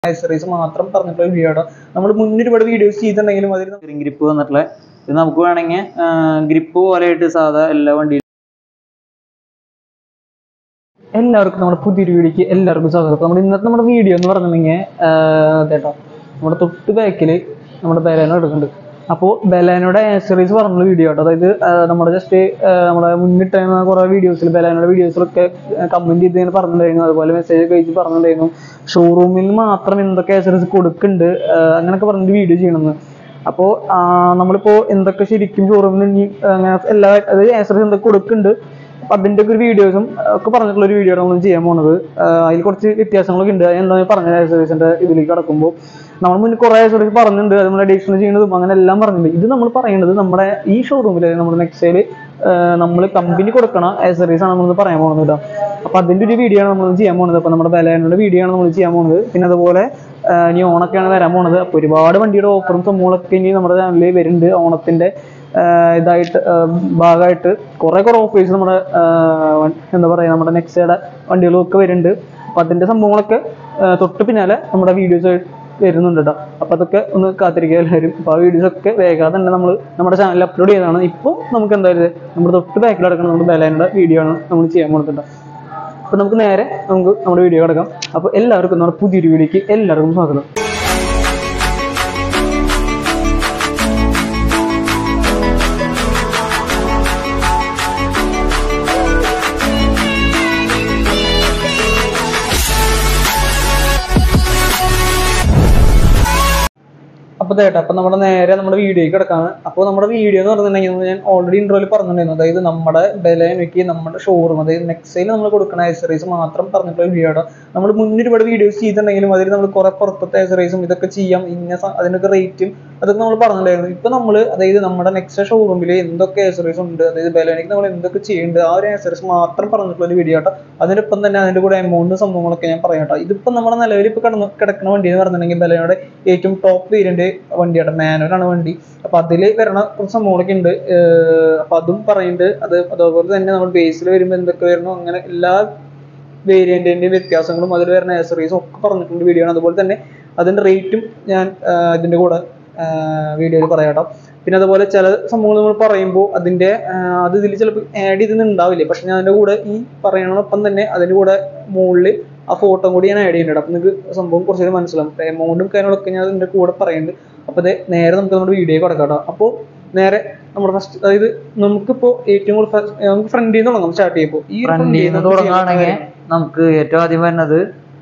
Accessories മാത്രം പറഞ്ഞിട്ടുള്ള video ആണ് നമ്മൾ മുന്നിൽ ഒരുപാട് വീഡിയോസ് ചെയ്തിട്ടുണ്ടെങ്കിലും അതിൽ സ്റ്റിയറിംഗ് ഗ്രിപ്പ് വന്നിട്ടുള്ള ഇത് നമുക്ക് വേണമെങ്കിൽ ഗ്രിപ്പ് പോലെയായിട്ട് സാധാ എല്ലാ വണ്ടിയിലും എല്ലാവർക്കും നമ്മുടെ പുതിയൊരു വീഡിയോക്ക് എല്ലാവർക്കും സ്വാഗതം അപ്പോൾ നമ്മുടെ ഇന്നത്തെ നമ്മുടെ വീഡിയോ എന്ന് പറഞ്ഞിട്ടുണ്ടെങ്കിൽ കേട്ടോ നമ്മുടെ തൊട്ട് ബാക്കിൽ നമ്മുടെ ബലാനോ എടുക്കുന്നുണ്ട് അപ്പോൾ ബലാനോയുടെ ആക്സറീസ് പറഞ്ഞുള്ള വീഡിയോ കേട്ടോ അതായത് ആ, നമ്മുടെ ജസ്റ്റ് നമ്മുടെ മുന്നിട്ട് കുറേ വീഡിയോസിൽ ബലാനോയുടെ വീഡിയോസിലൊക്കെ കമൻറ്റ് ചെയ്ത് ഇങ്ങനെ പറഞ്ഞിട്ടുണ്ടായിരുന്നു അതുപോലെ മെസ്സേജ് ഒക്കെ അയച്ച് പറഞ്ഞിട്ടുണ്ടായിരുന്നു ഷോറൂമിൽ മാത്രം എന്തൊക്കെ ആക്സറീസ് കൊടുക്കുന്നുണ്ട് ആ, അങ്ങനെയൊക്കെ പറഞ്ഞിട്ട് വീഡിയോ ചെയ്യണമെന്ന് അപ്പോൾ നമ്മളിപ്പോൾ എന്തൊക്കെ ശരിക്കും ഷോറൂമിൽ ഇനി അങ്ങനെ എല്ലാ അതായത് ആക്സറീസ് എന്തൊക്കെ കൊടുക്കുന്നുണ്ട് അപ്പൊ അതിന്റെ ഒക്കെ ഒരു വീഡിയോസും ഒക്കെ പറഞ്ഞിട്ടുള്ള ഒരു വീഡിയോ നമ്മൾ ചെയ്യാൻ പോണത് ആഹ് അതിൽ കുറച്ച് വ്യത്യാസങ്ങളൊക്കെ ഉണ്ട് എന്താ പറഞ്ഞ ആക്സറീസിന്റെ ഇതിലേക്ക് കടക്കുമ്പോൾ നമ്മൾ മുന്നിൽ കുറെ ആക്സറീസ് പറഞ്ഞിട്ടുണ്ട് അത് നമ്മൾ അഡീഷണൽ ചെയ്യുന്നതും അങ്ങനെ എല്ലാം പറഞ്ഞിട്ടുണ്ട് ഇത് നമ്മൾ പറയുന്നത് നമ്മുടെ ഈ ഷോറൂമിൽ നമ്മുടെ നെക്സയില് നമ്മൾ കമ്പനി കൊടുക്കണ ആക്സറീസ് ആണ് നമ്മൾ പറയാൻ പോകുന്നത് കേട്ടോ അപ്പൊ അതിന്റെ ഒരു വീഡിയോ ആണ് നമ്മൾ ചെയ്യാൻ പോകുന്നത് അപ്പൊ നമ്മുടെ ബലാനുള്ള വീഡിയോ ആണ് നമ്മൾ ചെയ്യാൻ പോകുന്നത് പിന്നെ അതുപോലെ ആഹ് ഇനി ഓണൊക്കെയാണ് വരാൻ പോകുന്നത് അപ്പൊ ഒരുപാട് വണ്ടിയുടെ ഓഫറും സംഭവങ്ങളൊക്കെ ഇനി നമ്മുടെ ചാനലിൽ വരുന്നുണ്ട് ഓണത്തിന്റെ ആഹ് ഇതായിട്ട് ആഹ് ഭാഗമായിട്ട് കുറെ കുറെ ഓഫേഴ്സ് നമ്മുടെ ആഹ് വൺ- എന്താ പറയാ നമ്മുടെ നെക്സയുടെ വണ്ടികളൊക്കെ വരുന്നുണ്ട് അപ്പൊ അതിന്റെ സംഭവങ്ങളൊക്കെ ആഹ് തൊട്ട് പിന്നാലെ നമ്മുടെ വീഡിയോസ് വരുന്നുണ്ട് കേട്ടോ അപ്പൊ അതൊക്കെ ഒന്ന് കാത്തിരിക്കുക എല്ലാവരും അപ്പൊ ആ വീഡിയോസ് ഒക്കെ വേഗം തന്നെ നമ്മൾ നമ്മുടെ ചാനലിൽ അപ്ലോഡ് ചെയ്തതാണ് ഇപ്പോൾ നമുക്ക് എന്തായാലും നമ്മുടെ തൊട്ട് ബാക്കിൽ കിടക്കുന്ന നമ്മുടെ ബലാൻ്റെ വീഡിയോ ആണ് നമ്മൾ ചെയ്യാൻ പോകുന്നത് കേട്ടോ അപ്പൊ നമുക്ക് നേരെ നമുക്ക് നമ്മുടെ വീഡിയോ കിടക്കാം അപ്പൊ എല്ലാവർക്കും നമ്മുടെ പുതിയൊരു വീഡിയോക്ക് എല്ലാവർക്കും സ്വാഗതം അപ്പൊ ചേട്ടാ അപ്പൊ നമ്മുടെ നേരെ നമ്മുടെ വീഡിയോയ്ക്ക് കിടക്കാണ് അപ്പോൾ നമ്മുടെ വീഡിയോ എന്ന് പറഞ്ഞിട്ടുണ്ടെങ്കിൽ ഞാൻ ഓൾറെഡി ഇൻട്രോയിൽ പറഞ്ഞിട്ടുണ്ടായിരുന്നു അതായത് നമ്മുടെ ബലേനയ്ക്ക് നമ്മുടെ ഷോറൂം അതായത് നെക്സയിൽ നമ്മൾ കൊടുക്കുന്ന ആക്സറീസ് മാത്രം പറഞ്ഞിട്ടുള്ള വീഡിയോ ആണ് നമ്മൾ മുന്നിൽ ഒരുപാട് വീഡിയോസ് ചെയ്തിട്ടുണ്ടെങ്കിലും അതിൽ നമ്മൾ കുറെ പുറത്തത്തെ ആക്സറീസും ഇതൊക്കെ ചെയ്യാം ഇന്ന സ- അതിനൊക്കെ റേറ്റും അതൊക്കെ നമ്മൾ പറഞ്ഞിട്ടുണ്ടായിരുന്നു ഇപ്പൊ നമ്മൾ അതായത് നമ്മുടെ നെക്സ്റ്റ് ഷോറൂമിൽ എന്തൊക്കെ ആക്സറീസ് ഉണ്ട് അതായത് ബലേനയ്ക്ക് നമ്മൾ എന്തൊക്കെ ചെയ്യുന്നുണ്ട് ആ ഒരു ആക്സറീസ് മാത്രം പറഞ്ഞിട്ടുള്ള ഒരു വീഡിയോ ആട്ടോ അതിനൊപ്പം തന്നെ അതിന്റെ കൂടെ എമൗണ്ട് സംഭവങ്ങളൊക്കെ ഞാൻ പറയാം കേട്ടോ ഇതിപ്പോ നമ്മുടെ നിലവിൽ ഇപ്പൊ കിടന്ന് കിടക്കുന്ന വണ്ടി എന്ന് പറഞ്ഞിട്ടുണ്ടെങ്കിൽ ബലേനയുടെ ഏറ്റവും ടോപ്പ് വേരിയന്റ് വണ്ടിയാണ് മാനുവൽ ആണ് വണ്ടി അപ്പൊ അതിൽ വരണ കുറച്ച് സംഭവങ്ങളൊക്കെ ഉണ്ട് ഏർ അപ്പൊ അതും പറയുന്നുണ്ട് അത് അതേപോലെ തന്നെ നമ്മൾ ബേസിൽ വരുമ്പോൾ എന്തൊക്കെ വരണോ അങ്ങനെ എല്ലാ വേരിയന്റിന്റെയും വ്യത്യാസങ്ങളും അതിൽ വരുന്ന ആക്സറീസും ഒക്കെ പറഞ്ഞിട്ടുണ്ട് വീഡിയോ ആണ് അതുപോലെ തന്നെ അതിന്റെ റേറ്റും ഞാൻ ആഹ് ഇതിന്റെ കൂടെ വീഡിയോയിൽ പറയാം കേട്ടോ പിന്നെ അതുപോലെ ചില സംഭവങ്ങൾ നമ്മൾ പറയുമ്പോൾ അതിന്റെ ആഹ് അത് ഇതിൽ ചിലപ്പോൾ ആഡ് ചെയ്തിട്ടുണ്ടാവില്ലേ പക്ഷെ ഞാൻ അതിന്റെ കൂടെ ഈ പറയണോടൊപ്പം തന്നെ അതിന്റെ കൂടെ മുകളിൽ ആ ഫോട്ടോ കൂടി ഞാൻ ആഡ് ചെയ്യുന്നുണ്ട് അപ്പൊ നിങ്ങൾക്ക് സംഭവം കുറച്ചുകൂടി മനസ്സിലാവും എമൗണ്ടും കാര്യങ്ങളൊക്കെ ഞാൻ അതിന്റെ കൂടെ പറയുന്നുണ്ട് അപ്പൊ അതെ നേരെ നമുക്ക് നമ്മുടെ വീഡിയോ കിടക്കാം കേട്ടോ അപ്പോൾ നേരെ നമ്മുടെ ഫസ്റ്റ് അതായത് നമുക്കിപ്പോ ഏറ്റവും കൂടുതൽ first- നമുക്ക് ഫ്രണ്ടിൽ നിന്ന് തുടങ്ങാം സ്റ്റാർട്ട് ചെയ്യുമ്പോൾ ഈ ഫ്രണ്ടിൽ നിന്ന് തുടങ്ങുകയാണെങ്കിൽ നമുക്ക് ഏറ്റവും ആദ്യം വരുന്നത്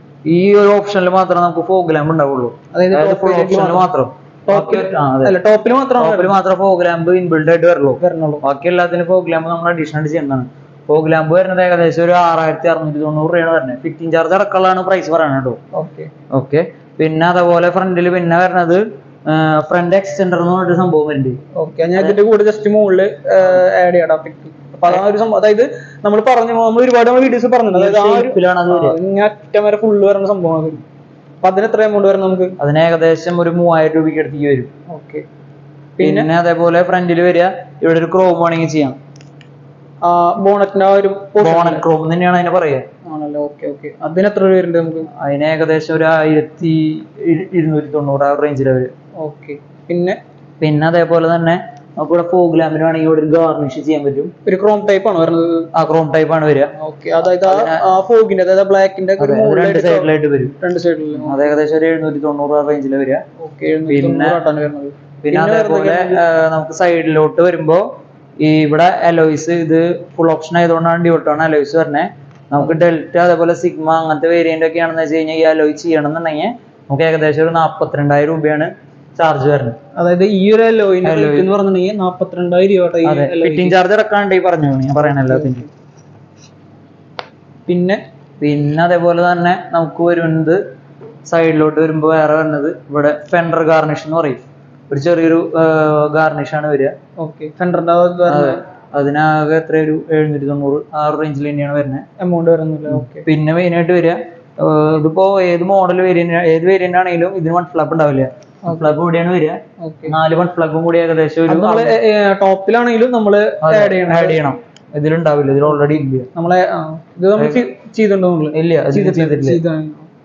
ഈ ഒരു ഓപ്ഷനിൽ മാത്രമേ നമുക്ക് ഫോഗ് ലാമ്പ് ഉണ്ടാവുള്ളൂ അതായത് അതായത് top ഫുൾ ലേക്ക് ഓപ്ഷനിൽ മാത്രം. മാത്രം ടോപ്പിൽ ബാക്കി- ആ, അതെ. അല്ല ടോപ്പിൽ മാത്രമാണ് ടോപ്പിൽ മാത്രം ഫോഗ് ലാമ്പ് ഇൻബിൽഡ് ആയിട്ട് വരുള്ളൂ വരണുള്ളൂ ബാക്കി എല്ലാത്തിനും ഫോഗ് ലാമ്പ് നമ്മൾ അഡീഷണൽ ആയിട്ട് ചെയ്യുന്നതാണ് ഫോഗ് ലാമ്പ് വരുന്നത് ഏകദേശം ഒരു ആറായിരത്തി അറുന്നൂറ്റി തൊണ്ണൂറ് രൂപയാണ് വരുന്നത് ഫിറ്റിംഗ് ചാർജ് അടക്കമുള്ളതാണ് പ്രൈസ് പറയുന്നത് കേട്ടോ ഓക്കെ ഓക്കെ പിന്നെ അതേപോലെ ഫ്രണ്ടിൽ പിന്നെ വരുന്നത് ഫ്രണ്ട് എക്സ്റ്റൻഡർ എന്ന് പറഞ്ഞൊരു സംഭവം വരുന്നുണ്ട് ഓക്കെ ഞാൻ ഇതിന്റെ കൂടെ ജസ്റ്റ് മുകളിൽ ആഡ് ചെയ്യാം പിക്ക് അപ്പൊ ആ ഒരു സംഭവം അതായത് നമ്മൾ പറഞ്ഞു നമ്മൾ ഒരുപാട് വീഡിയോസ് പറഞ്ഞിട്ടുണ്ട് അതായത് ആ ഒരു ഷേപ്പിലാണ് അത് വരിക ഇങ്ങനെ അറ്റം വരെ ഫുള്ള് വരുന്ന സംഭവമാണ് അത് അപ്പൊ അതിന് എത്ര എമൗണ്ട് വരും നമുക്ക് അതിന് ഏകദേശം ഒരു മൂവായിരം രൂപയ്ക്ക് അടുത്തേക്ക് വരും ഓക്കെ പിന്നെ പിന്നെ അതേപോലെ ഫ്രണ്ടിൽ വരിക ഇവിടെ ഒരു ക്രോം വേണമെങ്കിൽ ചെയ്യാം ആ ബോണറ്റിന്റെ ആ ഒരു portion ബോണറ്റ് ക്രോം തന്നെയാണ് അതിന് പറയുക ആണല്ലോ ഓക്കെ ഓക്കെ അതിന് എത്ര രൂപ വരുന്നുണ്ട് നമുക്ക് അതിന് ഏകദേശം ഒരു ആയിരത്തി ഇരു- ഇരുന്നൂറ്റി തൊണ്ണൂറ് ആ റേഞ്ചിൽ വരും ഓക്കെ പിന്നെ പിന്നെ അതേപോലെ തന്നെ നമുക്ക് ഇവിടെ ഫോഗ് ലാമ്പിന് വേണമെങ്കിൽ ഇവിടെ ഒരു ഗാർണിഷ് ചെയ്യാൻ പറ്റും ഒരു ക്രോം ടൈപ്പ് ആണ് വരുന്നത് ആ ക്രോം ടൈപ്പ് ആണ് വരിക ഓക്കെ അതായത് ആ- ആ ഫോഗിന്റെ അതായത് ബ്ലാക്കിന്റെ അതെ, അത് രണ്ട് സൈഡിലായിട്ട് വരും രണ്ട് സൈഡിൽ അത് ഏകദേശം ഒരു എഴുന്നൂറ്റി തൊണ്ണൂറ് ആ റേഞ്ചിൽ വരിക ഓക്കെ പിന്നെ- ആട്ടാണ് വരുന്നത് പിന്നെ പിന്നെ അതേപോലെ ആ, നമുക്ക് സൈഡിലോട്ട് വരുമ്പോ ഈ ഇവിടെ അലോയ്സ് ഇത് ഫുൾ ഓപ്ഷൻ ആയതുകൊണ്ടാണ് ഡ്യൂട്ടാണ് അലോയ്സ് വരുന്നത് നമുക്ക് ഡെൽറ്റ അതേപോലെ സിഗ്മ അങ്ങനത്തെ വേരിയന്റ് ഒക്കെ ആണെന്ന് വെച്ച് കഴിഞ്ഞാൽ ഈ അലോയ് ചെയ്യണം എന്നുണ്ടെങ്കിൽ നമുക്ക് ഏകദേശം ഒരു നാപ്പത്തിരണ്ടായിരം രൂപയാണ് ചാർജ് വരുന്നത് അതായത് ഈ ഒരു അലോയിന്റെ Alloy. റേറ്റ് എന്ന് പറഞ്ഞിട്ടുണ്ടെങ്കിൽ നാപ്പത്തിരണ്ടായിരം രൂപ കേട്ടോ ഈ അതെ alloy ക്ക്. ഫിറ്റിംഗ് ചാർജ് അടക്കാണ്ട് ഈ പറഞ്ഞു ഞാൻ പറയണ എല്ലാത്തിനും പിന്നെ പിന്നെ അതേപോലെ തന്നെ നമുക്ക് വരുന്നത് സൈഡിലോട്ട് വരുമ്പോൾ വേറെ വരുന്നത് ഇവിടെ ഫെൻഡർ ഗാർണിഷ് എന്ന് പറയും ഒരു ചെറിയൊരു ഗാർണിഷ് ആണ് വരിക ഓക്കെ ഫെൻഡറിന്റെ അതെ അതിനാകെ എത്ര ഒരു എഴുന്നൂറ്റി തൊണ്ണൂറ് ആ റേഞ്ചിൽ തന്നെയാണ് വരുന്നത് എമൗണ്ട് വരുന്നില്ല ഓക്കെ പിന്നെ മെയിൻ ആയിട്ട് വരിക ഏർ ഇതിപ്പോ ഏത് മോഡൽ വേരിയന്റ് ഏത് വേരിയന്റ് ആണെങ്കിലും ഇതിന് വൺ ഫ്ലബ് ഉണ്ടാവില്ല ഫ്ലബ് കൂടിയാണ് വരിക ഓക്കെ നാല് വൺ ഫ്ലബും കൂടി ഏകദേശം ഒരു അത് നമ്മള് ടോപ്പിലാണെങ്കിലും നമ്മള് ആഡ് ചെയ്യണം ആഡ് ചെയ്യണം ഇതിലുണ്ടാവില്ല ഇതിൽ ഓൾറെഡി ഇല്ല നമ്മളെ ആ, ഇത് നമ്മൾ ചെയ്തിട്ടുണ്ടോ നമ്മള് ഇല്ല ഇതിൽ ചെയ്തിട്ടില്ല ചെയ്താണ്.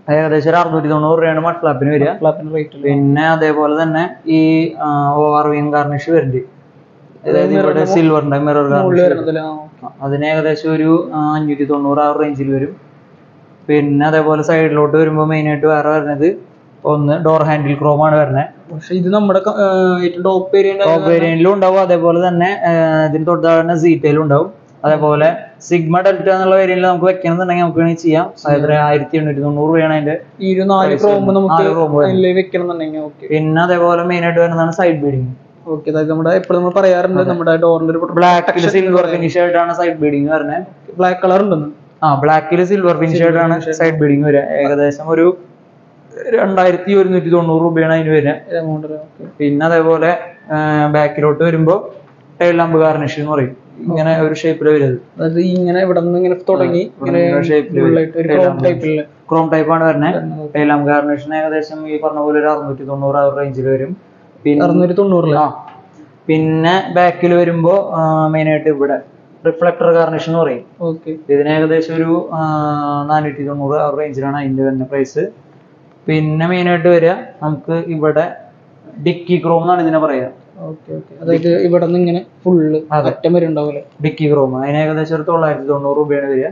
ഏകദേശം ഒരു അറുന്നൂറ്റി തൊണ്ണൂറ് രൂപയാണ് മഡ് ഫ്ലാപ്പിന് വരിക ഫ്ലാപ്പിന് റേറ്റ് പിന്നെ അതേപോലെ തന്നെ ഈ ഒ ആർ വി ഗാർണിഷ് വരുന്നുണ്ട് അതായത് ഇവിടെ സിൽവറിന്റെ മിറർ മുകളിൽ ഗാർണിഷ് വരുന്നതില് ആ, okay. അതിന് ഏകദേശം ഒരു ആ, അഞ്ഞൂറ്റി തൊണ്ണൂറ് ആ റേഞ്ചിൽ വരും പിന്നെ അതേപോലെ സൈഡിലോട്ട് വരുമ്പോൾ മെയിൻ ആയിട്ട് വേറെ വരുന്നത് ഒന്ന് ഡോർ ഹാൻഡിൽ ക്രോം ആണ് വരുന്നത് പക്ഷെ ഇത് നമ്മുടെ ക- ആ, ഏറ്റവും ടോപ്പ് ഏരിയ ടോപ്പ് വേരിയന്റിലും ഉണ്ടാവും അതേപോലെ തന്നെ ആ, ഇതിന് തൊട്ട് താഴെ സീറ്റയിലും ഉണ്ടാവും അതേപോലെ സിഗ്മ ഡെൽറ്റ എന്നുള്ള വേരിയന്റിൽ നമുക്ക് വെക്കണമെന്നുണ്ടെങ്കിൽ നമുക്ക് വേണമെങ്കിൽ ചെയ്യാം അതായത് ആയിരത്തി എണ്ണൂറ്റി തൊണ്ണൂറ് രൂപയാണ് അതിന്റെ ഈ ഒരു നാല് Price ക്രോം വരുന്നത്. നമുക്ക് നാല് chrome വരുന്നത്. അതിൽ വെക്കണം എന്നുണ്ടെങ്കിൽ ഓക്കെ പിന്നെ അതേപോലെ മെയിൻ ആയിട്ട് വരുന്നതാണ് സൈഡ് ബീഡിങ് ഓക്കെ അതായത് നമ്മുടെ എപ്പോഴും നമ്മൾ പറയാറുണ്ട് നമ്മുടെ ഡോറിന്റെ ഒരു ബ്ലാക്കിൽ സിൽവർ ഫിനിഷ് ആയിട്ടാണ് സൈഡ് ബീഡിങ് വരുന്നത് ബ്ലാക്ക് കളർ ഉണ്ടെന്ന് ആ ബ്ലാക്കിൽ സിൽവർ ഫിനിഷ് ആയിട്ടാണ് സൈഡ് ബീഡിങ് വരിക ഏകദേശം ഒരു രണ്ടായിരത്തി ഒരുന്നൂറ്റി തൊണ്ണൂറ് രൂപയാണ് അതിന് വരിക എമൗണ്ട് ഓക്കെ പിന്നെ അതേപോലെ ബാക്കിലോട്ട് വരുമ്പോൾ ടൈൽ ലാമ്പ് ഗാർണിഷ് എന്ന് പറയും ഇങ്ങനെ ഒരു ഷേപ്പിൽ വരുന്നത് അതായത് ഈ ഇങ്ങനെ ഇവിടെ നിന്ന് ഇങ്ങനെ തുടങ്ങി ഇങ്ങനെ ഇങ്ങനെ shape ല് full ആയിട്ട് ഒരു tail ക്രോം lamp. ടൈപ്പിലുള്ള ക്രോം ടൈപ്പ് ആണ് വരുന്നത് ടൈൽ ലാമ്പ് ഗാർണിഷിന് ഏകദേശം ഈ പറഞ്ഞ പോലെ ഒരു അറുന്നൂറ്റി തൊണ്ണൂറ് ആ റേഞ്ചിൽ വരും പിന്നെ അറുന്നൂറ്റി തൊണ്ണൂറില് ആ പിന്നെ ബാക്കിൽ വരുമ്പോൾ മെയിൻ ആയിട്ട് ഇവിടെ റിഫ്ലക്ടർ ഗാർണിഷ് എന്ന് പറയും ഓക്കെ ഇതിന് ഏകദേശം ഒരു നാനൂറ്റി തൊണ്ണൂറ് ആ റേഞ്ചിലാണ് അതിന്റെ വരുന്ന പ്രൈസ് പിന്നെ മെയിൻ ആയിട്ട് വരിക നമുക്ക് ഇവിടെ ഡിക്കി ക്രോം എന്നാണ് ഇതിനെ പറയുക ഓക്കെ ഓക്കെ അതായത് ഇവിടെ നിന്ന് ഇങ്ങനെ ഫുള്ള് അതെ. അറ്റം വരെ ഉണ്ടാവില്ലേ ഡിക്കി ക്രോം അതിന് ഏകദേശം ഒരു തൊള്ളായിരത്തി തൊണ്ണൂറ് രൂപയാണ് വരിക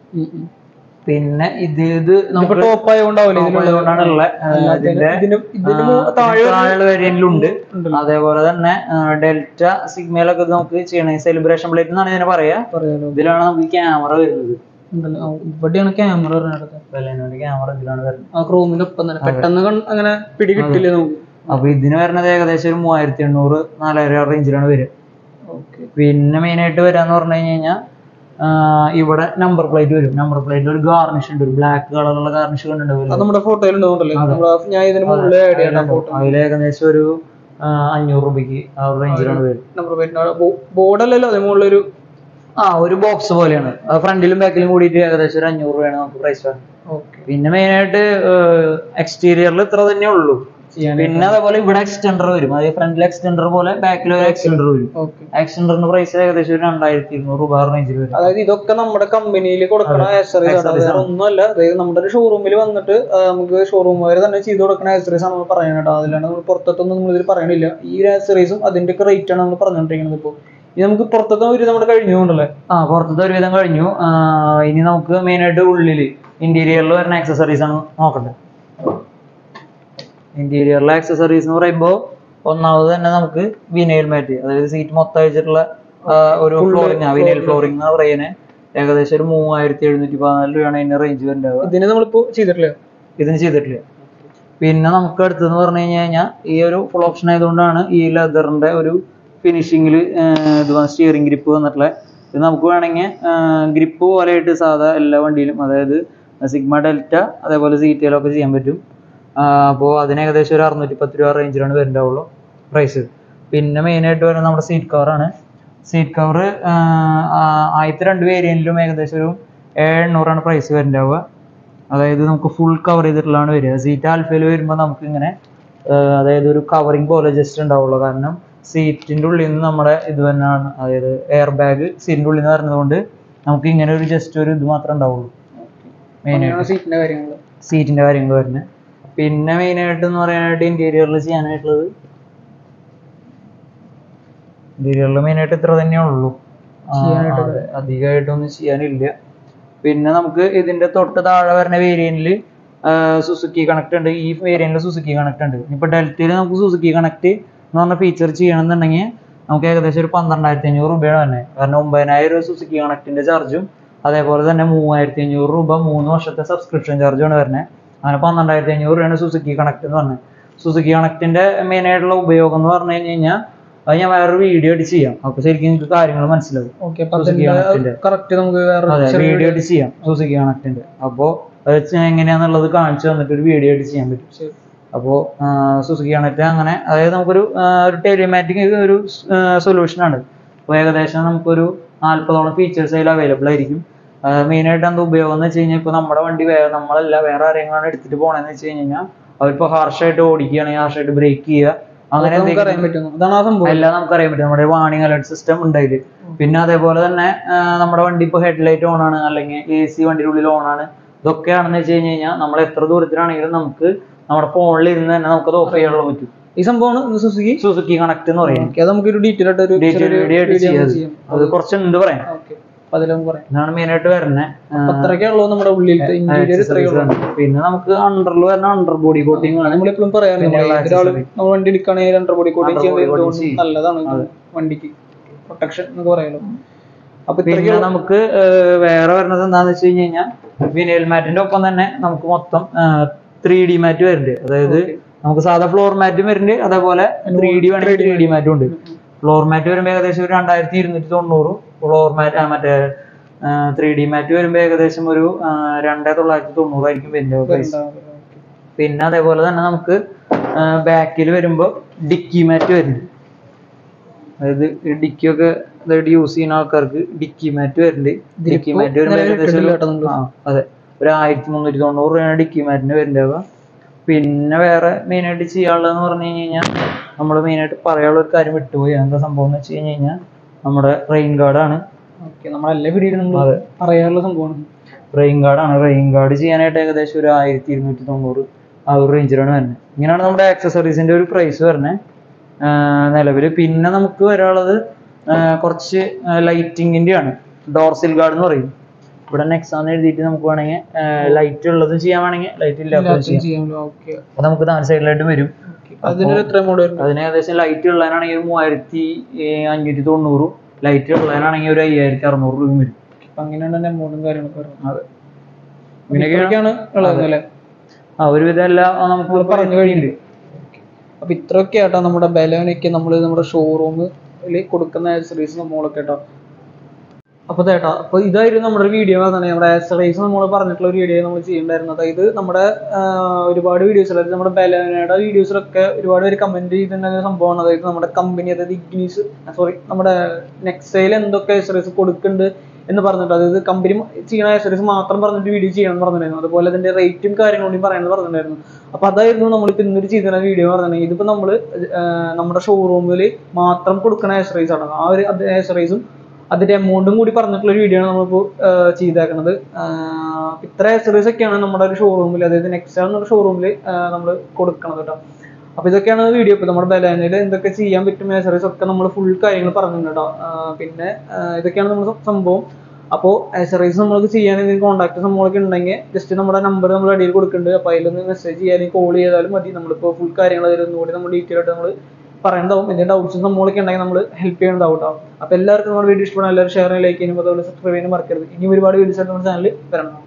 പിന്നെ ഇത് ഇത് നമുക്ക് നമുക്ക് ടോപ്പ് ആയതുകൊണ്ടാവില്ലേ കൊണ്ടാണ് ഉള്ളത് ഇതിന്റെ ഇതിന് ഇതിന് മു- താഴെ ഒരു- താഴെയുള്ള വേരിയന്റിലുണ്ട് ഉണ്ടല്ലോ. അതേപോലെ തന്നെ ഡെൽറ്റ സിഗ്മയിലൊക്കെ നമുക്ക് ചെയ്യണേ സെലിബ്രേഷൻ പ്ലേറ്റ് എന്നാണ് ഇതിനെ പറയാ പറയാലോ ഇതിലാണ് നമുക്ക് ക്യാമറ വരുന്നത് ഉണ്ടല്ലോ ആ, ഇവിടെയാണ് ക്യാമറ പറഞ്ഞത് ബലേനോന്റെ ക്യാമറ ഇതിലാണ് വരുന്നത് ആ ക്രോമിന്റെ ഒപ്പം തന്നെ പെട്ടെന്ന് കൺ- അങ്ങനെ പിടി കിട്ടില്ല നമുക്ക് അപ്പൊ ഇതിന് വരുന്നത് ഏകദേശം ഒരു മൂവായിരത്തി എണ്ണൂറ് നാലായിരം റേഞ്ചിലാണ് വരിക ഓക്കെ പിന്നെ മെയിൻ ആയിട്ട് വരാന്ന് പറഞ്ഞു കഴിഞ്ഞാൽ ഇവിടെ നമ്പർ പ്ലേറ്റ് വരും നമ്പർ പ്ലേറ്റിൽ ഒരു ഗാർണിഷ് ഉണ്ട് ഒരു ബ്ലാക്ക് കളറുള്ള ഗാർണിഷ് അത് കണ്ടിട്ടുണ്ടാവില്ല നമ്മുടെ ഫോട്ടോയിൽ ഉണ്ടാവുണ്ടല്ലേ നമ്മള് ഞാൻ ഇതിന് മുകളിൽ ആഡ് ചെയ്യണം ഫോട്ടോ അതിൽ ഏകദേശം ഒരു ആ, അഞ്ഞൂറ് രൂപയ്ക്ക് ആ റേഞ്ചിലാണ് വരും നമ്പർ പ്ലേറ്റ് ബോർഡ് അല്ലല്ലോ അതേ മുകളിലൊരു ആ ഒരു ബോക്സ് പോലെയാണ് ഫ്രണ്ടിലും ബാക്കിലും കൂടിയിട്ട് ഏകദേശം ഒരു അഞ്ഞൂറ് രൂപയാണ് നമുക്ക് പ്രൈസ് വരുന്നത് ഓക്കെ പിന്നെ മെയിൻ ആയിട്ട് എക്സ്റ്റീരിയറിൽ ഇത്ര തന്നെ ഉള്ളൂ ചെയ്യാൻ പിന്നെ അതേപോലെ ഇവിടെ എക്സ്റ്റൻഡർ വരും അതായത് ഫ്രണ്ടിൽ എക്സ്റ്റൻഡർ പോലെ ബാക്കിൽ ഒരു എക്സ്റ്റൻഡർ വരും ഓക്കെ എക്സ്റ്റൻഡറിന്റെ പ്രൈസ് ഏകദേശം ഒരു രണ്ടായിരത്തി ഇരുന്നൂറ് രൂപ റേഞ്ചിൽ വരും അതായത് ഇതൊക്കെ നമ്മുടെ കമ്പനിയിൽ കൊടുക്കണ ആക്സറീസ് ആണ് വേറെ ഒന്നുമല്ല അതായത് നമ്മുടെ ഒരു ഷോറൂമിൽ വന്നിട്ട് ആ, നമുക്ക് ഷോറൂമുകാർ തന്നെ ചെയ്ത് കൊടുക്കുന്ന ആക്സറീസ് ആണ് നമ്മൾ പറയുന്നത് കേട്ടോ അതിലാണ് നമ്മൾ പുറത്തൊന്നും നമ്മൾ ഇതിൽ പറയണില്ല ഈ ഒരു ആക്സറീസും അതിന്റെ ഒക്കെ റേറ്റ് ആണ് നമ്മൾ പറഞ്ഞുകൊണ്ടിരിക്കുന്നത് ഇപ്പോൾ ഇത് നമുക്ക് പുറത്തൊക്കെ ഒരു നമ്മുടെ കഴിഞ്ഞുകൊണ്ടല്ലേ ആ പുറത്തത്തെ ഒരുവിധം കഴിഞ്ഞു ആ, ഇനി നമുക്ക് മെയിൻ ആയിട്ട് ഉള്ളില് ഇന്റീരിയറിൽ വരുന്ന ആക്സസറീസ് ആണ് നോക്കട്ടെ ഇന്റീരിയറിലെ ആക്സസറീസ് എന്ന് പറയുമ്പോൾ ഒന്നാമത് തന്നെ നമുക്ക് വിനൈൽ മാറ്റ് അതായത് സീറ്റ് മൊത്തം വെച്ചിട്ടുള്ള ആ, ഒരു ഫ്ലോറിംഗ് വിനൈൽ ഫ്ലോറിംഗ് എന്ന് പറയുന്നത് ഏകദേശം ഒരു മൂവായിരത്തി എഴുന്നൂറ്റി പതിനാല് രൂപയാണ് അതിന്റെ റേഞ്ച് വരുന്നുണ്ടാവുക ഇതിന് നമ്മളിപ്പോ ചെയ്തിട്ടില്ല ഇതിന് ചെയ്തിട്ടില്ല പിന്നെ നമുക്ക് അടുത്തെന്ന് പറഞ്ഞു കഴിഞ്ഞു കഴിഞ്ഞാൽ ഈ ഒരു ഫുൾ ഓപ്ഷൻ ആയതുകൊണ്ടാണ് ഈ ലെതറിന്റെ ഒരു ഫിനിഷിങ്ങിൽ ഇത് സ്റ്റിയറിംഗ് ഗ്രിപ്പ് വന്നിട്ടുള്ള ഇത് നമുക്ക് വേണമെങ്കിൽ ഗ്രിപ്പ് പോലെയായിട്ട് സാധാ എല്ലാ വണ്ടിയിലും അതായത് സിഗ്മ ഡെൽറ്റ അതേപോലെ സീറ്റയിലൊക്കെ ചെയ്യാൻ പറ്റും അപ്പോൾ അതിന് ഏകദേശം ഒരു അറുന്നൂറ്റി പത്ത് രൂപ റേഞ്ചിലാണ് വരുന്നുണ്ടാവുള്ളൂ പ്രൈസ് പിന്നെ മെയിനായിട്ട് വരുന്നത് നമ്മുടെ സീറ്റ് കവറാണ് സീറ്റ് കവർ ആദ്യത്തെ രണ്ട് വേരിയന്റിലും ഏകദേശം ഒരു ഏഴ് എണ്ണൂറാണ് പ്രൈസ് വരുന്നുണ്ടാവുക അതായത് നമുക്ക് ഫുൾ കവർ ചെയ്തിട്ടുള്ളതാണ് വരിക സീറ്റ് ആൽഫയിൽ വരുമ്പോൾ നമുക്ക് ഇങ്ങനെ അതായത് ഒരു കവറിങ് പോലെ ജസ്റ്റ് ഉണ്ടാവുള്ളൂ കാരണം സീറ്റിന്റെ ഉള്ളിൽ നിന്ന് നമ്മുടെ ഇത് തന്നെയാണ് അതായത് എയർ ബാഗ് സീറ്റിന്റെ ഉള്ളിൽ നിന്ന് വരുന്നതുകൊണ്ട് നമുക്ക് ഇങ്ങനെ ഒരു ജസ്റ്റ് ഒരു ഇത് മാത്രമേ ഉണ്ടാവുള്ളൂ മെയിനായിട്ട് സീറ്റിന്റെ കാര്യങ്ങൾ സീറ്റിന്റെ കാര്യങ്ങൾ വരുന്നത് പിന്നെ മെയിനായിട്ട് എന്ന് പറയാനായിട്ട് ഇന്റീരിയറിൽ ചെയ്യാനായിട്ടുള്ളത് ഇന്റീരിയറിൽ മെയിനായിട്ട് ഇത്ര തന്നെ ഉള്ളൂ ആ, ചെയ്യാനായിട്ട് അതെ. അധികമായിട്ടൊന്നും ചെയ്യാനില്ല പിന്നെ നമുക്ക് ഇതിന്റെ തൊട്ട് താഴെ വരുന്ന വേരിയന്റിൽ സുസുക്കി കണക്ട് ഉണ്ട് ഈ വേരിയന്റിൽ സുസുക്കി കണക്ട് ഉണ്ട് ഇപ്പൊ ഡെൽറ്റയിൽ നമുക്ക് സുസുക്കി കണക്ട് എന്ന് പറഞ്ഞ ഫീച്ചർ ചെയ്യണമെന്നുണ്ടെങ്കിൽ നമുക്ക് ഏകദേശം ഒരു പന്ത്രണ്ടായിരത്തി അഞ്ഞൂറ് രൂപയാണ് തന്നെ കാരണം ഒമ്പതിനായിരം രൂപ സുസുക്കി കണക്റ്റിന്റെ ചാർജും അതേപോലെ തന്നെ മൂവായിരത്തി അഞ്ഞൂറ് രൂപ മൂന്ന് വർഷത്തെ സബ്സ്ക്രിപ്ഷൻ ചാർജാണ് വരുന്നത് അങ്ങനെ പന്ത്രണ്ടായിരത്തി അഞ്ഞൂറ് രൂപയാണ് സുസുക്കി കണക്ട് എന്ന് പറഞ്ഞത് സുസുക്കി കണക്റ്റിന്റെ മെയിൻ ആയിട്ടുള്ള ഉപയോഗം എന്ന് പറഞ്ഞു കഴിഞ്ഞ് കഴിഞ്ഞാൽ അത് ഞാൻ വേറൊരു വീഡിയോ ആയിട്ട് ചെയ്യാം അപ്പൊ ശരിക്കും നിങ്ങൾക്ക് കാര്യങ്ങൾ മനസ്സിലാവും ഓക്കെ അപ്പൊ സുസുക്കി കണക്റ്റിന്റെ കറക്റ്റ് നമുക്ക് വേറെ അതെ ചെറിയ വീഡിയോ ആയിട്ട് ചെയ്യാം സുസുക്കി കണക്റ്റിന്റെ അപ്പോ അത് വെച്ച് എങ്ങനെയാന്നുള്ളത് കാണിച്ചു തന്നിട്ട് ഒരു വീഡിയോ ആയിട്ട് ചെയ്യാൻ പറ്റും ശരി. അപ്പോൾ സുസുക്കി കണക്റ്റ് അങ്ങനെ അതായത് നമുക്കൊരു ആ, ഒരു ടെലിമാറ്റിക് ഒരു സൊല്യൂഷൻ ആണ് അപ്പോൾ ഏകദേശം നമുക്കൊരു നാല്പതോളം ഫീച്ചേഴ്സ് അതിൽ അവൈലബിൾ ആയിരിക്കും മെയിനായിട്ട് എന്താ ഉപയോഗം എന്ന് വെച്ച് കഴിഞ്ഞാൽ ഇപ്പോൾ നമ്മുടെ വണ്ടി വേറെ നമ്മളല്ല വേറെ ആരെങ്കിലും എടുത്തിട്ട് പോകണമെന്ന് വെച്ച് കഴിഞ്ഞാൽ അവരിപ്പോൾ ഹാർഷായിട്ട് ഓടിക്കുകയാണെങ്കിൽ ഹാർഷായിട്ട് ബ്രേക്ക് ചെയ്യുക അങ്ങനെ നമുക്ക് എന്തെങ്കിലും അറിയാൻ പറ്റുന്നു അതാണ് ആ സംഭവം എല്ലാം നമുക്ക് അറിയാൻ പറ്റും നമ്മുടെ വാണിംഗ് അലർട്ട് സിസ്റ്റം ഉണ്ട് അതില് പിന്നെ അതേപോലെ തന്നെ ആ, നമ്മുടെ വണ്ടി ഇപ്പോൾ ഹെഡ്ലൈറ്റ് ഓൺ ആണ് അല്ലെങ്കിൽ എ സി വണ്ടിയുടെ ഉള്ളിൽ ഓൺ ആണ് ഇതൊക്കെയാണെന്ന് വെച്ച് കഴിഞ്ഞ് കഴിഞ്ഞാൽ നമ്മൾ എത്ര ദൂരത്തിലാണെങ്കിലും നമുക്ക് നമ്മുടെ ഫോണിൽ ഇരുന്ന് തന്നെ നമുക്കത് ഓഫ് ചെയ്യാനുള്ള പറ്റും ഈ സംഭവമാണ് സുസുക്കി സുസുക്കി കണക്ട് എന്ന് പറയും ഓക്കെ അത് നമുക്കൊരു ഡീറ്റെയിൽ ആയിട്ട് ഒരു Detail ചെറിയൊരു video ആയിട്ട് video ചെയ്യാം. ചെയ്യാം അത് കുറച്ചുണ്ട് പറയാം ഓക്കെ അപ്പൊ അതിലൊന്ന് പറയാം ഇതാണ് മെയിൻ ആയിട്ട് വരുന്നത് അപ്പൊ അത്രയൊക്കെ ഉള്ളൂ നമ്മുടെ ഉള്ളിലത്തെ ഇന്റീരിയർ ഇത്രയേ ഉള്ളൂ പിന്നെ നമുക്ക് അണ്ടറിൽ വരുന്ന അണ്ടർ ബോഡി കോട്ടിംഗ് ആണ് നമ്മളിപ്പോഴും പറയാറുണ്ട് പിന്നെയുള്ള ഒരാൾ accessory. നമ്മൾ വണ്ടി എടുക്കുകയാണെങ്കിൽ രണ്ടര ബോഡി കോട്ടിങ് Under body ചെയ്യുന്നത് coating എന്തുകൊണ്ടും ചെയ്യും. നല്ലതാണ് ഇത് വണ്ടിക്ക് പ്രൊട്ടക്ഷൻ എന്നൊക്കെ പറയാലോ അപ്പൊ ഇത്രയൊക്കെ പിന്നെ നമുക്ക് ഏർ വേറെ വരുന്നത് എന്താന്ന് വെച്ച് കഴിഞ്ഞ് കഴിഞ്ഞാൽ വിനയൽ മാറ്റിന്റെ ഒപ്പം തന്നെ നമുക്ക് മൊത്തം ത്രീ ഡി മാറ്റ് വരുന്നുണ്ട് അതായത് നമുക്ക് സാധാ ഫ്ലോർ മാറ്റും വരുന്നുണ്ട് അതേപോലെ ത്രീ ഡി വേണമെങ്കിൽ ത്രീ ഡി മാറ്റും ഉണ്ട് ഫ്ലോർ മാറ്റ് വരുമ്പോൾ ഏകദേശം ഒരു രണ്ടായിരത്തി ഇരുന്നൂറ്റി തൊണ്ണൂറും ഫ്ലോർ മാറ്റ് മറ്റേ ത്രീ ഡി മാറ്റ് വരുമ്പോൾ ഏകദേശം ഒരു ആ, രണ്ടേ തൊള്ളായിരത്തി തൊണ്ണൂറായിരിക്കും വരുന്നത് പ്രൈസ് പിന്നെ അതേപോലെ തന്നെ നമുക്ക് ബാക്കിൽ വരുമ്പോൾ ഡിക്കി മാറ്റ് വരുന്നുണ്ട് അതായത് ഡിക്കി ഒക്കെ അതായത് യൂസ് ചെയ്യുന്ന ആൾക്കാർക്ക് ഡിക്കി മാറ്റ് വരുന്നുണ്ട് ഡിക്കി ഇതിപ്പോ മാറ്റ് വരുമ്പോൾ നിലവിൽ ഏകദേശം ഇട്ടിട്ടില്ല ഒരു- കേട്ടോ നമ്മള്. ആ, അതെ ഒരു ആയിരത്തി മുന്നൂറ്റി തൊണ്ണൂറ് രൂപയാണ് ഡിക്കി മാറ്റിന് വരുന്നുണ്ടാവുക പിന്നെ വേറെ മെയിൻ ആയിട്ട് ചെയ്യാനുള്ളതെന്ന് പറഞ്ഞു കഴിഞ്ഞ് കഴിഞ്ഞാൽ നമ്മൾ മെയിൻ ആയിട്ട് പറയാനുള്ള ഒരു കാര്യം വിട്ടുപോയി എന്താ സംഭവം എന്ന് വെച്ച് കഴിഞ്ഞ് കഴിഞ്ഞാൽ നമ്മുടെ റെയിൻ ഗാർഡാണ് ഓക്കെ നമ്മളെല്ലാ വീഡിയോയിലും നമ്മൾ അതെ. പറയാനുള്ള സംഭവമാണ് റെയിൻ ഗാർഡാണ് റെയിൻ ഗാർഡ് ചെയ്യാനായിട്ട് ഏകദേശം ഒരു ആയിരത്തി ഇരുന്നൂറ്റി തൊണ്ണൂറ് ആ ഒരു റേഞ്ചിലാണ് വരുന്നത് ഇങ്ങനെയാണ് നമ്മുടെ ആക്സസറീസിന്റെ ഒരു പ്രൈസ് വരുന്നത് നിലവിൽ പിന്നെ നമുക്ക് വരാനുള്ളത് ആ, കുറച്ച് ലൈറ്റിങ്ങിന്റെ ആണ് ഡോർസിൽ ഗാർഡ് എന്ന് പറയും ഇവിടെ നെക്സാന്ന് എഴുതിയിട്ട് നമുക്ക് വേണമെങ്കിൽ ലൈറ്റ് ഉള്ളതും ചെയ്യാൻ വേണമെങ്കിൽ ലൈറ്റ് ഇല്ലാത്തതും എല്ലാത്തിനും ചെയ്യാം ചെയ്യാമല്ലോ ഓക്കെ അപ്പൊ നമുക്ക് നാല് സൈഡിലായിട്ട് വരും അതിനൊരു എത്ര എമൗണ്ട് വരുന്നത് അതിന് ഏകദേശം ലൈറ്റ് ഉള്ളതിനാണെങ്കിൽ ഒരു മൂവായിരത്തി അഞ്ഞൂറ്റി തൊണ്ണൂറും ലൈറ്റ് ഉള്ളതിനാണെങ്കിൽ ഒരു അയ്യായിരത്തി അറുന്നൂറ് രൂപയും വരും അപ്പൊ അങ്ങനെയാണ് തന്നെ എമൗണ്ടും കാര്യങ്ങളൊക്കെ വരുന്നത് അതെ ഇങ്ങനെയൊക്കെയാണ് ഉള്ളത് അല്ലേ ആ ഒരുവിധം എല്ലാം നമുക്ക് നമ്മൾ പറഞ്ഞു കഴിയുന്നുണ്ട് അപ്പൊ ഇത്രയൊക്കെ ആട്ടോ നമ്മുടെ ബലോനൊക്കെ നമ്മൾ നമ്മുടെ ഷോറൂമിൽ കൊടുക്കുന്ന ആക്സറീസ് നമ്മളൊക്കെ കേട്ടോ അപ്പൊ ചേട്ടാ അപ്പൊ ഇതായിരുന്നു നമ്മുടെ വീഡിയോ തന്നെ നമ്മുടെ ആക്സറീസ് നമ്മൾ പറഞ്ഞിട്ടുള്ള ഒരു വീഡിയോ നമ്മൾ ചെയ്യണ്ടായിരുന്നത് അതായത് നമ്മുടെ ആ, ഒരുപാട് വീഡിയോസ് അതായത് നമ്മുടെ ബലോനയുടെ വീഡിയോസിലൊക്കെ ഒരുപാട് പേര് കമന്റ് ചെയ്തിട്ടുള്ള ഒരു സംഭവമാണ് അതായത് നമ്മുടെ കമ്പനി അതായത് ഇഗ്നീസ് സോറി നമ്മുടെ നെക്സയിൽ എന്തൊക്കെ ആക്സറീസ് കൊടുക്കുന്നുണ്ട് എന്ന് പറഞ്ഞിട്ട് അതായത് കമ്പനി ചെയ്യുന്ന ആക്സറീസ് മാത്രം പറഞ്ഞിട്ട് വീഡിയോ ചെയ്യണം എന്ന് പറഞ്ഞിട്ടുണ്ടായിരുന്നു അതുപോലെ അതിന്റെ റേറ്റും കാര്യങ്ങളും കൂടി പറയണമെന്ന് പറഞ്ഞിട്ടുണ്ടായിരുന്നു അപ്പൊ അതായിരുന്നു നമ്മളിപ്പോ ഇന്നൊരു ചെയ്തിരുന്ന വീഡിയോ പറഞ്ഞിട്ടുണ്ടെങ്കിൽ ഇതിപ്പോ നമ്മള് ആഹ് നമ്മുടെ ഷോറൂമിൽ മാത്രം കൊടുക്കുന്ന ആക്സറീസ് ആണ് ആ ഒരു ആക്സറീസും അതിന്റെ എമൗണ്ടും കൂടി പറഞ്ഞിട്ടുള്ള ഒരു വീഡിയോ ആണ് നമ്മളിപ്പോ ആഹ് ചെയ്തേക്കണത് ആഹ് ഇത്ര ആക്സറീസ് ഒക്കെയാണ് നമ്മുടെ ഒരു ഷോറൂമിൽ അതായത് നെക്സ്റ്റ് എന്നുള്ള ഷോറൂമിൽ നമ്മൾ കൊടുക്കണത് കേട്ടോ അപ്പൊ ഇതൊക്കെയാണ് വീഡിയോ ഇപ്പൊ നമ്മുടെ ബലാനയിൽ എന്തൊക്കെ ചെയ്യാൻ പറ്റും ആക്സറീസ് ഒക്കെ നമ്മൾ ഫുൾ കാര്യങ്ങൾ പറഞ്ഞിട്ടുണ്ട് കേട്ടോ ആഹ് പിന്നെ ആഹ് ഇതൊക്കെയാണ് നമ്മുടെ സംഭവം അപ്പോൾ ആക്സറീസ് നമ്മൾക്ക് ചെയ്യാൻ എന്തെങ്കിലും കോൺടാക്ട് നമ്മളൊക്കെ ഉണ്ടെങ്കിൽ ജസ്റ്റ് നമ്മുടെ നമ്പർ നമ്മൾ അടിയിൽ കൊടുക്കുന്നുണ്ട് അപ്പോൾ അതിലൊന്ന് മെസ്സേജ് ചെയ്യാനും കോൾ ചെയ്താലും മതി നമ്മളിപ്പോൾ ഫുൾ കാര്യങ്ങൾ അതിൽ ഒന്നുകൂടി നമ്മൾ ഡീറ്റെയിൽ ആയിട്ട് നമ്മൾ പറയണ്ടാവും എന്തെങ്കിലും ഡൗട്ട്സ് നമ്മളൊക്കെ ഉണ്ടെങ്കിൽ നമ്മൾ ഹെൽപ്പ് ചെയ്യുന്നുണ്ടാവും കേട്ടോ അപ്പോൾ എല്ലാവർക്കും നമ്മുടെ വീഡിയോ ഇഷ്ടപ്പെടാൻ എല്ലാവരും ഷെയർ ലൈക്ക് ചെയ്യാനും അതുപോലെ സബ്സ്ക്രൈബ് ചെയ്യാനും മറക്കരുത് ഇനി ഒരുപാട് വീഡിയോസ് ആയിട്ട് നമ്മുടെ ചാനൽ വരണം